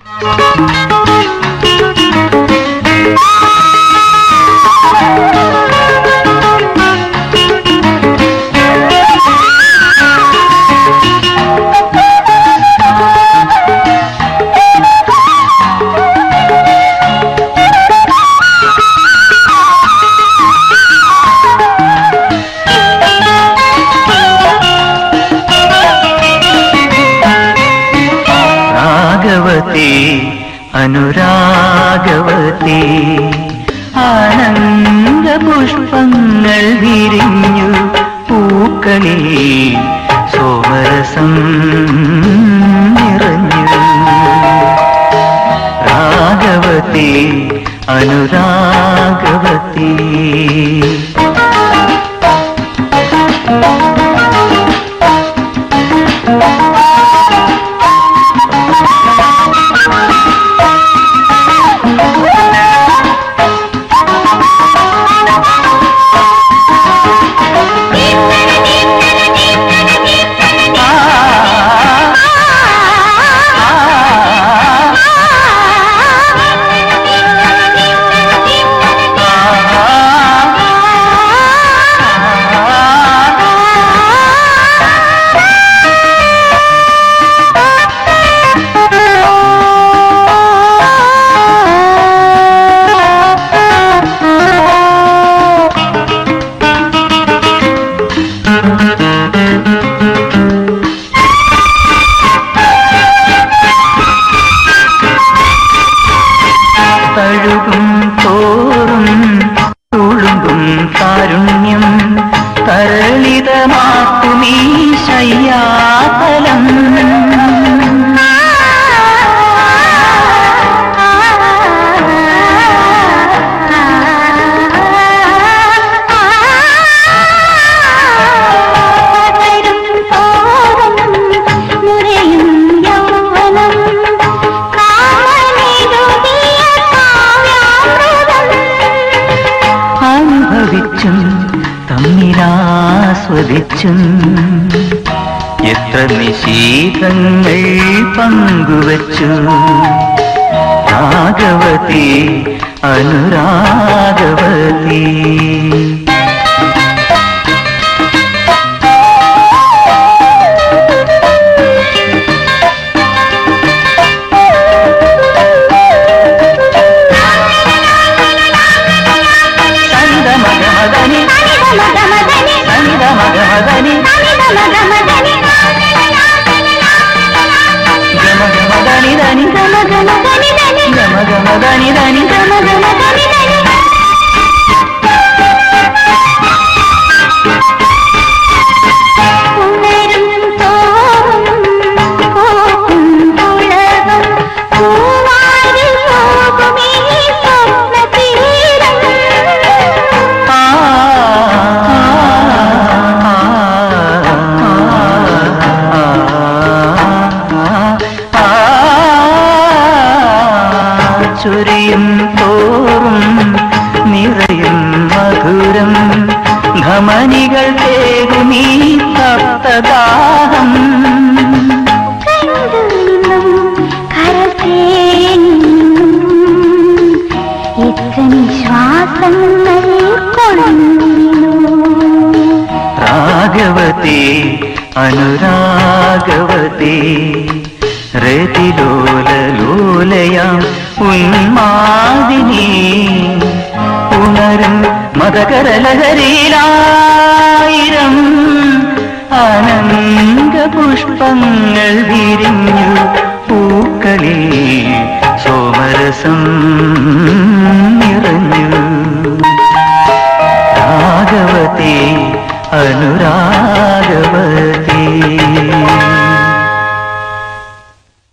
രാഗവതി അനുരാഗവതി ആനന്ദ പുഷ്പങ്ങൾ വിരിഞ്ഞു പൂക്കളിൽ സോമരസം നിറഞ്ഞു രാഗവതി അനുരാഗവതി തഴുകും തോറും തുളുമ്പും കാരുണ്യം തരളിതമാക്കുമീ ശയ്യാതലം അനുഭവിച്ചും തമ്മിലാസ്വദിച്ചും എത്ര നിശീതങ്ങൾ പങ്കുവച്ചു രാഗവതി അനുരാഗവതി సంగమగమదని సంగమగమదని గమగమదని దని గమగమదని దని ఆ, ചുരിയും തോറും നിറയും മധുരം ധമനികൾ തേകുമീ തപ്തദാഹം ശ്വാസങ്ങൾ കൊള്ളുന്നു രാഗവതി അനുരാഗവതി രതിലോലലോലയാം ഉന്മാദിനി ഉണരും മതകരലഹരിയിലായിരം ആനന്ദ പുഷ്പങ്ങൾ വിരിഞ്ഞു പൂക്കളിൽ സോമരസം നിറഞ്ഞു രാഗവതി അനുരാഗവതി